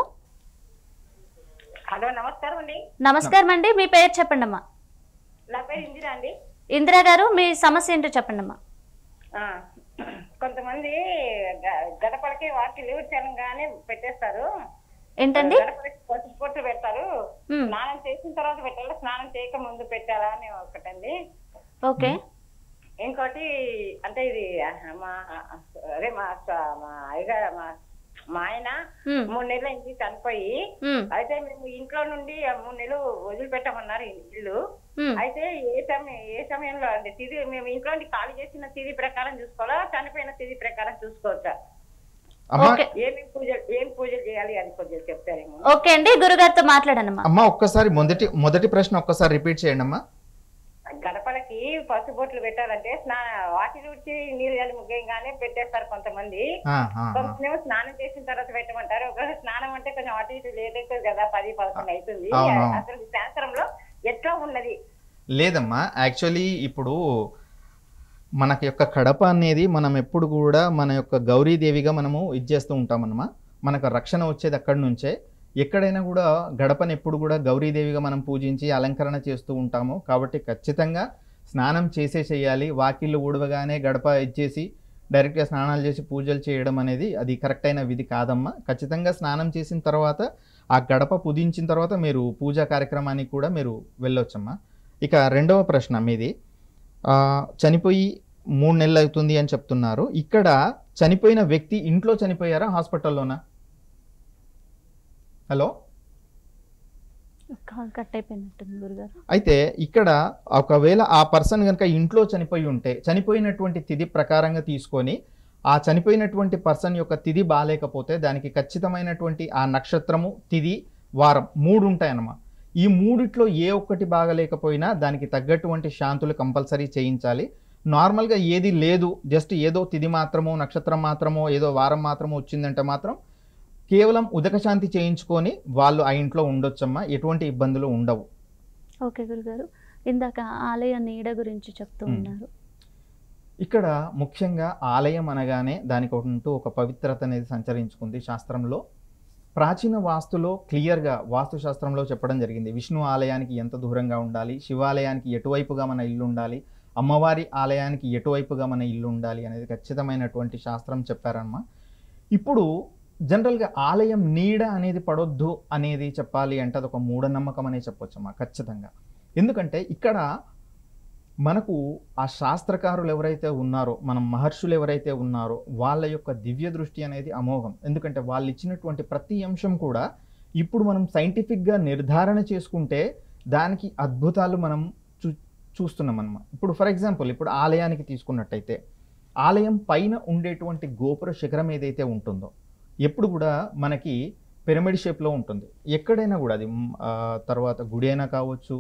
హలో నమస్కారం అండి నమస్కారం అండి మీ పేరు చెప్పండి అమ్మా నా పేరు ఇందిరా అండి ఇందిరా గారు మీ సమస్య ఏంటో చెప్పండి అమ్మా ఆ, కొంతమంది గ- గడపలకి వాకిలు తెలంగానే పెట్టేస్తారు ఏంటండి గడపలకి పసుపు పొట్టు పెడతారు మ్మ్. స్నానం చేసిన తర్వాత పెట్టాలా స్నానం చేయక ముందు పెట్టాలా అని ఒకటండి ఓకే ఇంకోటి అంటే ఇది మా అదే మా స- మా అయ్యగారు మా మా ఆయన మ్మ్. మూడు నెలలు ఇంటికి చనిపోయి మ్మ్. అయితే మేము ఇంట్లో నుండి ఆ మూడు నెలలు వదిలిపెట్టమన్నారు ఈ ఇల్లు మ్మ్. అయితే ఏ సమయం ఏ సమయంలో అంటే తిది మేము ఇంట్లో నుండి ఖాళీ చేసిన తిది ప్రకారం చూసుకోవాలా చనిపోయిన తిది ప్రకారం చూసుకోవచ్చా అమ్మా ఓకే ఏమేమి పూజలు ఏం పూజలు చేయాలి అది కొద్దిగా చెప్తారేమో ఓకే అండి గురుగారితో మాట్లాడానమ్మా అమ్మా ఒక్కసారి మొదటి మొదటి ప్రశ్న ఒక్కసారి రిపీట్ చేయండి అమ్మా గడపలకి పసుబొట్లు పెట్టాలంటే స్నా వాటి రుచి నీళ్ళు చల్లి ముగ్గేయంగానే పెట్టేస్తారు కొంతమంది ఆ, ఆ, ఆ. కొంతమంది స్నానం చేసిన తర్వాత పెట్టమంటారు ఒకవేళ స్నానం అంటే కొంచెం అటు ఇటు లేట్ అవుతుంది కదా పది పదకొండు అవుతుంది అవును. అసలు శాస్త్రంలో ఎట్లా ఉన్నది లేదమ్మా యాక్చువల్లీ ఇప్పుడు మనకి యొక్క కడప అనేది మనం ఎప్పుడు కూడా మన యొక్క గౌరీదేవిగా మనము ఇది చేస్తూ ఉంటామన్నమా మనకు రక్షణ వచ్చేది అక్కడి నుంచే ఎక్కడైనా కూడా గడపని ఎప్పుడు కూడా గౌరీదేవిగా మనం పూజించి అలంకరణ చేస్తూ ఉంటాము కాబట్టి ఖచ్చితంగా స్నానం చేసే చేయాలి వాకిళ్ళు ఊడవగానే గడప ఇచ్చేసి డైరెక్ట్గా స్నానాలు చేసి పూజలు చేయడం అనేది అది కరెక్ట్ అయిన విధి కాదమ్మా ఖచ్చితంగా స్నానం చేసిన తర్వాత ఆ గడప పుదించిన తర్వాత మీరు పూజా కార్యక్రమానికి కూడా మీరు వెళ్ళొచ్చమ్మా ఇక రెండవ ప్రశ్న మీది ఆ, చనిపోయి మూడు నెలలు అవుతుంది అని చెప్తున్నారు ఇక్కడ చనిపోయిన వ్యక్తి ఇంట్లో చనిపోయారా హాస్పిటల్లోనా హలో కాల్ కట్ అయిపోయినట్టుంది గురుగారు అయితే ఇక్కడ ఒకవేళ ఆ పర్సన్ కనుక ఇంట్లో చనిపోయి ఉంటే చనిపోయినటువంటి తిథి ప్రకారంగా తీసుకొని ఆ చనిపోయినటువంటి పర్సన్ యొక్క తిథి బాగాలేకపోతే దానికి ఖచ్చితమైనటువంటి ఆ నక్షత్రము తిథి వారం మూడు ఉంటాయన్నమా ఈ మూడిట్లో ఏ ఒక్కటి బాగలేకపోయినా దానికి తగ్గటువంటి శాంతులు కంపల్సరీ చేయించాలి నార్మల్గా ఏది లేదు జస్ట్ ఏదో తిథి మాత్రమో నక్షత్రం మాత్రమో ఏదో వారం మాత్రమో వచ్చిందంటే మాత్రం కేవలం ఉదక శాంతి చేయించుకొని వాళ్ళు ఆ ఇంట్లో ఉండొచ్చమ్మా ఎటువంటి ఇబ్బందులు ఉండవు ఓకే గురుగారు ఇందాక ఆలయ నీడ గురించి చెప్తూ మ్మ్. ఉన్నారు ఇక్కడ ముఖ్యంగా ఆలయం అనగానే దానికి ఉంటూ ఒక పవిత్రత అనేది సంచరించుకుంది శాస్త్రంలో ప్రాచీన వాస్తులో క్లియర్గా వాస్తు శాస్త్రంలో చెప్పడం జరిగింది విష్ణు ఆలయానికి ఎంత దూరంగా ఉండాలి శివాలయానికి ఎటువైపుగా మన ఇల్లు ఉండాలి అమ్మవారి ఆలయానికి ఎటువైపుగా మన ఇల్లు ఉండాలి అనేది ఖచ్చితమైనటువంటి శాస్త్రం చెప్పారమ్మా ఇప్పుడు జనరల్గా ఆలయం నీడ అనేది పడొద్దు అనేది చెప్పాలి అంటే అదొక మూఢనమ్మకం అనే చెప్పొచ్చమ్మా ఖచ్చితంగా ఎందుకంటే ఇక్కడ మనకు ఆ శాస్త్రకారులు ఎవరైతే ఉన్నారో మన మహర్షులు ఎవరైతే ఉన్నారో వాళ్ళ యొక్క దివ్య దృష్టి అనేది అమోఘం ఎందుకంటే వాళ్ళు ఇచ్చినటువంటి ప్రతి అంశం కూడా ఇప్పుడు మనం సైంటిఫిక్గా నిర్ధారణ చేసుకుంటే దానికి అద్భుతాలు మనం చూ చూస్తున్నాం అన్నమాట ఇప్పుడు ఫర్ ఎగ్జాంపుల్ ఇప్పుడు ఆలయానికి తీసుకున్నట్టయితే ఆలయం పైన ఉండేటువంటి గోపుర శిఖరం ఏదైతే ఉంటుందో ఎప్పుడు కూడా మనకి పిరమిడ్ షేప్లో ఉంటుంది ఎక్కడైనా కూడా అది మ్, ఆ, తర్వాత గుడి అయినా కావచ్చు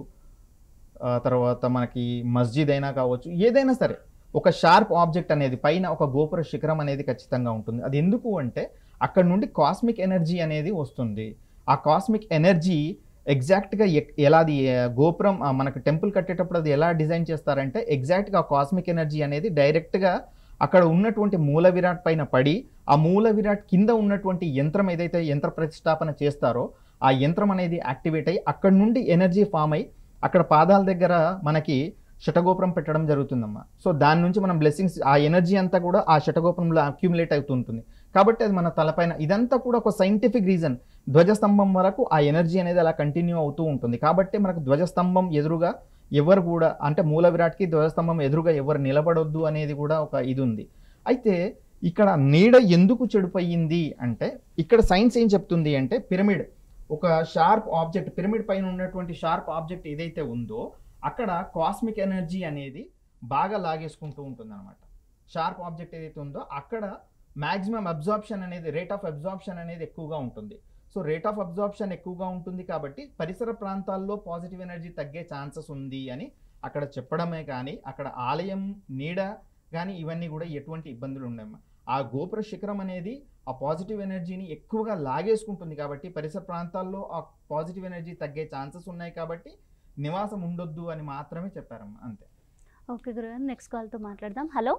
ఆ తర్వాత మనకి మస్జిద్ అయినా కావచ్చు ఏదైనా సరే ఒక షార్ప్ ఆబ్జెక్ట్ అనేది పైన ఒక గోపుర శిఖరం అనేది ఖచ్చితంగా ఉంటుంది అది ఎందుకు అంటే అక్కడ నుండి కాస్మిక్ ఎనర్జీ అనేది వస్తుంది ఆ కాస్మిక్ ఎనర్జీ ఎగ్జాక్ట్గా ఎలా అది ఆ, గోపురం ఆ, మనకు టెంపుల్ కట్టేటప్పుడు అది ఎలా డిజైన్ చేస్తారంటే ఎగ్జాక్ట్గా ఆ కాస్మిక్ ఎనర్జీ అనేది డైరెక్ట్గా అక్కడ ఉన్నటువంటి మూల విరాట్ పైన పడి ఆ మూల విరాట్ కింద ఉన్నటువంటి యంత్రం ఏదైతే యంత్ర ప్రతిష్టాపన చేస్తారో ఆ యంత్రం అనేది యాక్టివేట్ అయ్యి అక్కడ నుండి ఎనర్జీ ఫామ్ అయ్యి అక్కడ పాదాల దగ్గర మనకి శటగోపురం పెట్టడం జరుగుతుందమ్మా సో దాని నుంచి మనం బ్లెస్సింగ్స్ ఆ ఎనర్జీ అంతా కూడా ఆ శటగోపురంలో అక్యుములేట్ అవుతుంటుంది కాబట్టి అది మన తలపైన ఇదంతా కూడా ఒక సైంటిఫిక్ రీజన్ ధ్వజస్తంభం వరకు ఆ ఎనర్జీ అనేది అలా కంటిన్యూ అవుతూ ఉంటుంది కాబట్టి మనకు ధ్వజస్తంభం ఎదురుగా ఎవరు కూడా అంటే మూల విరాట్కి ధ్వజస్తంభం ఎదురుగా ఎవరు నిలబడొద్దు అనేది కూడా ఒక ఇది ఉంది అయితే ఇక్కడ నీడ ఎందుకు చెడిపోయింది అంటే ఇక్కడ సైన్స్ ఏం చెప్తుంది అంటే పిరమిడ్ ఒక షార్ప్ ఆబ్జెక్ట్ పిరమిడ్ పైన ఉన్నటువంటి షార్ప్ ఆబ్జెక్ట్ ఏదైతే ఉందో అక్కడ కాస్మిక్ ఎనర్జీ అనేది బాగా లాగేసుకుంటూ ఉంటుంది అనమాట షార్ప్ ఆబ్జెక్ట్ ఏదైతే ఉందో అక్కడ మ్యాక్సిమం అబ్జార్ప్షన్ అనేది రేట్ ఆఫ్ అబ్జార్ప్షన్ అనేది ఎక్కువగా ఉంటుంది సో రేట్ ఆఫ్ అబ్జార్ప్షన్ ఎక్కువగా ఉంటుంది కాబట్టి పరిసర ప్రాంతాల్లో పాజిటివ్ ఎనర్జీ తగ్గే ఛాన్సెస్ ఉంది అని అక్కడ చెప్పడమే కానీ అక్కడ ఆలయం నీడ కానీ ఇవన్నీ కూడా ఎటువంటి ఇబ్బందులు ఉండవు ఆ గోపుర శిఖరం అనేది ఆ పాజిటివ్ ఎనర్జీని ఎక్కువగా లాగేసుకుంటుంది కాబట్టి పరిసర ప్రాంతాల్లో ఆ పాజిటివ్ ఎనర్జీ తగ్గే ఛాన్సెస్ ఉన్నాయి కాబట్టి నివాసం ఉండొద్దు అని మాత్రమే చెప్పారమ్మా అంతే ఓకే గురుగారు నెక్స్ట్ కాల్తో మాట్లాడదాం హలో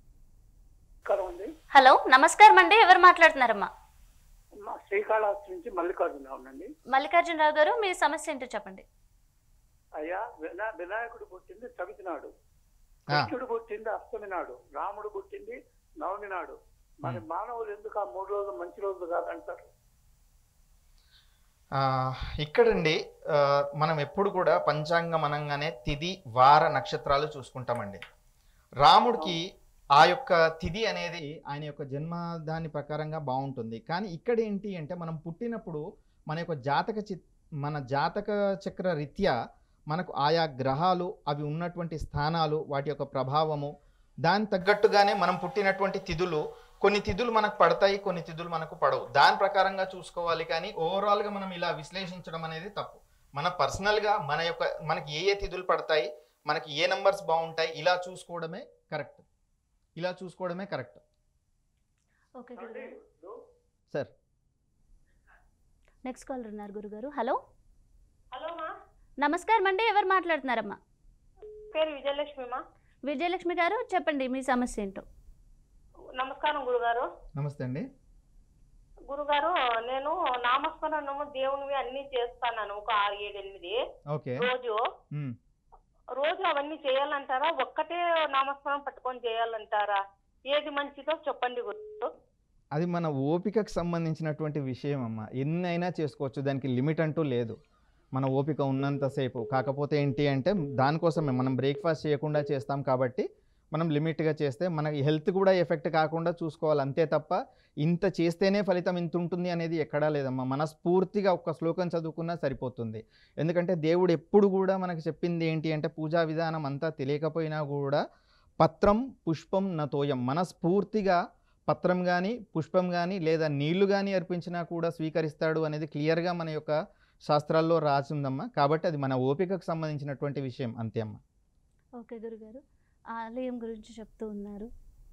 నమస్కారం అండి హలో నమస్కారం అండి ఎవరు మాట్లాడుతున్నారమ్మా మా శ్రీకాళహస్తి నుంచి మల్లికార్జున ఉండండి మల్లికార్జునరావు గారు మీ సమస్య ఏంటో చెప్పండి అయ్యా వినా వినాయకుడు పుట్టింది చవితి నాడు ఆ. కృష్ణుడు పుట్టింది అష్టమి నాడు రాముడు పుట్టింది నవమి నాడు మరి మ్. మానవులు ఎందుకు ఆ మూడు రోజులు మంచి రోజులు కాదంటారు ఆ, ఇక్కడండి ఆ, మనం ఎప్పుడు కూడా పంచాంగం అనగానే తిథి వార నక్షత్రాలు చూసుకుంటామండి రాముడికి ఆ యొక్క తిథి అనేది ఆయన యొక్క జన్మ దాని ప్రకారంగా బాగుంటుంది కానీ ఇక్కడ ఏంటి అంటే మనం పుట్టినప్పుడు మన యొక్క జాతక చి మన జాతక చక్ర రీత్యా మనకు ఆయా గ్రహాలు అవి ఉన్నటువంటి స్థానాలు వాటి యొక్క ప్రభావము దాని తగ్గట్టుగానే మనం పుట్టినటువంటి తిథులు కొన్ని తిథులు మనకు పడతాయి కొన్ని తిథులు మనకు పడవు దాని ప్రకారంగా చూసుకోవాలి కానీ ఓవరాల్గా మనం ఇలా విశ్లేషించడం అనేది తప్పు మన పర్సనల్గా మన యొక్క మనకి ఏ ఏ తిథులు పడతాయి మనకి ఏ నంబర్స్ బాగుంటాయి ఇలా చూసుకోవడమే కరెక్ట్ ఇలా చూసుకోవడమే కరెక్ట్ ఓకే గురుగారు సార్ నెక్స్ట్ కాలర్ ఉన్నారు గురుగారు హలో హలో మా నమస్కారం అండి ఎవరు మాట్లాడుతున్నారమ్మా పేరు విజయలక్ష్మి మా విజయలక్ష్మి గారు చెప్పండి మీ సమస్య ఏంటో నమస్కారం గురుగారు నమస్తే అండి గురుగారు నేను నామస్మరణము దేవునివి అన్ని చేస్తాను ఒక ఆరు ఏడు ఎనిమిది ఓకే రోజు మ్మ్. రోజు అవన్నీ చేయాలంటారా ఒక్కటే నామస్మరణ పట్టుకొని చేయాలంటారా ఏది మంచిదో చెప్పండి గురు అది మన ఓపికకు సంబంధించినటువంటి విషయం అమ్మ ఎన్ని అయినా చేసుకోవచ్చు దానికి లిమిట్ అంటూ లేదు మన ఓపిక ఉన్నంతసేపు కాకపోతే ఏంటి అంటే దానికోసమే మనం బ్రేక్ఫాస్ట్ చేయకుండా చేస్తాం కాబట్టి మనం లిమిట్గా చేస్తే మనకి హెల్త్ కూడా ఎఫెక్ట్ కాకుండా చూసుకోవాలి అంతే తప్ప ఇంత చేస్తేనే ఫలితం ఇంత ఉంటుంది అనేది ఎక్కడా లేదమ్మా మనస్ఫూర్తిగా ఒక్క శ్లోకం చదువుకున్నా సరిపోతుంది ఎందుకంటే దేవుడు ఎప్పుడు కూడా మనకు చెప్పింది ఏంటి అంటే పూజా విధానం అంతా తెలియకపోయినా కూడా పత్రం పుష్పం నతోయం మనస్ఫూర్తిగా పత్రం కానీ పుష్పం కానీ లేదా నీళ్లు కానీ అర్పించినా కూడా స్వీకరిస్తాడు అనేది క్లియర్గా మన యొక్క శాస్త్రాల్లో రాసిందమ్మా కాబట్టి అది మన ఓపికకు సంబంధించినటువంటి విషయం అంతే అమ్మ ఓకే గురుగారు ఆలయం గురించి చెప్తూ ఉన్నారు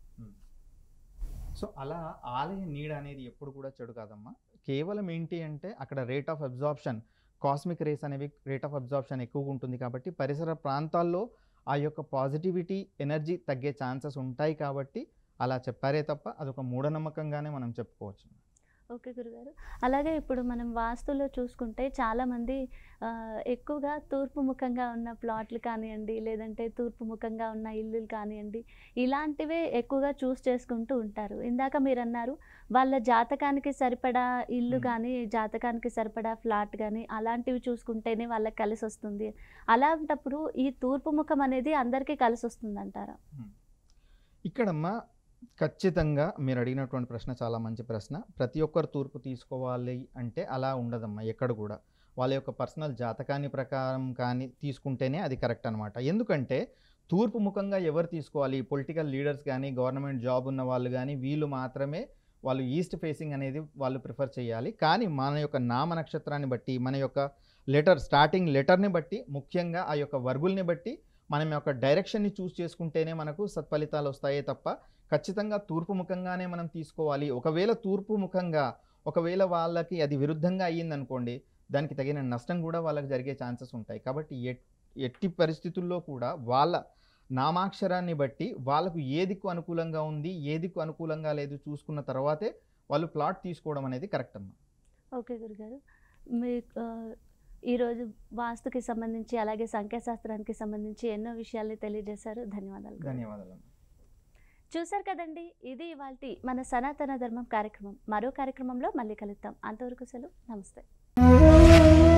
సో అలా ఆలయ నీడ అనేది ఎప్పుడు కూడా చెడు కాదమ్మా కేవలం ఏంటి అంటే అక్కడ rate of absorption cosmic rays అనేవి రేట్ ఆఫ్ అబ్జార్ప్షన్ ఎక్కువగా ఉంటుంది కాబట్టి పరిసర ప్రాంతాల్లో ఆ యొక్క పాజిటివిటీ ఎనర్జీ తగ్గే ఛాన్సెస్ ఉంటాయి కాబట్టి అలా చెప్పారే తప్ప అదొక మూఢనమ్మకంగానే మనం చెప్పుకోవచ్చు ఓకే గురుగారు అలాగే ఇప్పుడు మనం వాస్తులో చూసుకుంటే చాలామంది ఆ, ఎక్కువగా తూర్పు ముఖంగా ఉన్న ప్లాట్లు కానివ్వండి లేదంటే తూర్పు ముఖంగా ఉన్న ఇల్లులు కానివ్వండి ఇలాంటివే ఎక్కువగా చూస్ చేసుకుంటూ ఉంటారు ఇందాక మీరు అన్నారు వాళ్ళ జాతకానికి సరిపడా ఇల్లు Hmm. కానీ జాతకానికి సరిపడా ఫ్లాట్ కానీ అలాంటివి చూసుకుంటేనే వాళ్ళకి కలిసి వస్తుంది అలాంటప్పుడు ఈ తూర్పు ముఖం అనేది అందరికీ కలిసి వస్తుంది అంటారా ఇక్కడమ్మా ఖచ్చితంగా మీరు అడిగినటువంటి ప్రశ్న చాలా మంచి ప్రశ్న ప్రతి ఒక్కరు తూర్పు తీసుకోవాలి అంటే అలా ఉండదమ్మా ఎక్కడ కూడా వాళ్ళ యొక్క పర్సనల్ జాతకాన్ని ప్రకారం కానీ తీసుకుంటేనే అది కరెక్ట్ అనమాట ఎందుకంటే తూర్పు ముఖంగా ఎవరు తీసుకోవాలి పొలిటికల్ లీడర్స్ కానీ గవర్నమెంట్ జాబ్ ఉన్న వాళ్ళు కానీ వీళ్ళు మాత్రమే వాళ్ళు ఈస్ట్ ఫేసింగ్ అనేది వాళ్ళు ప్రిఫర్ చేయాలి కానీ మన యొక్క నామ నక్షత్రాన్ని బట్టి మన యొక్క లెటర్ స్టార్టింగ్ లెటర్ని బట్టి ముఖ్యంగా ఆ యొక్క వర్గుల్ని బట్టి మనం యొక్క డైరెక్షన్ని చూస్ చేసుకుంటేనే మనకు సత్ఫలితాలు వస్తాయే తప్ప ఖచ్చితంగా తూర్పు ముఖంగానే మనం తీసుకోవాలి ఒకవేళ తూర్పు ముఖంగా ఒకవేళ వాళ్ళకి అది విరుద్ధంగా అయ్యిందనుకోండి దానికి తగిన నష్టం కూడా వాళ్ళకి జరిగే ఛాన్సెస్ ఉంటాయి కాబట్టి ఎట్- ఎట్టి పరిస్థితుల్లో కూడా వాళ్ళ నామాక్షరాన్ని బట్టి వాళ్ళకు ఏ దిక్కు అనుకూలంగా ఉంది ఏ దిక్కు అనుకూలంగా లేదు చూసుకున్న తర్వాతే వాళ్ళు ప్లాట్ తీసుకోవడం అనేది కరెక్ట్ అమ్మా ఓకే గురుగారు మీ ఆ, ఈరోజు వాస్తుకి సంబంధించి అలాగే సంఖ్యాశాస్త్రానికి సంబంధించి ఎన్నో విషయాల్ని తెలియజేశారు ధన్యవాదాలు గురుగారు. ధన్యవాదాలు అమ్మా. చూశారు కదండి ఇది ఇవాల్టి మన సనాతన ధర్మం కార్యక్రమం మరో కార్యక్రమంలో మళ్ళీ కలుద్దాం అంతవరకు సెలవు నమస్తే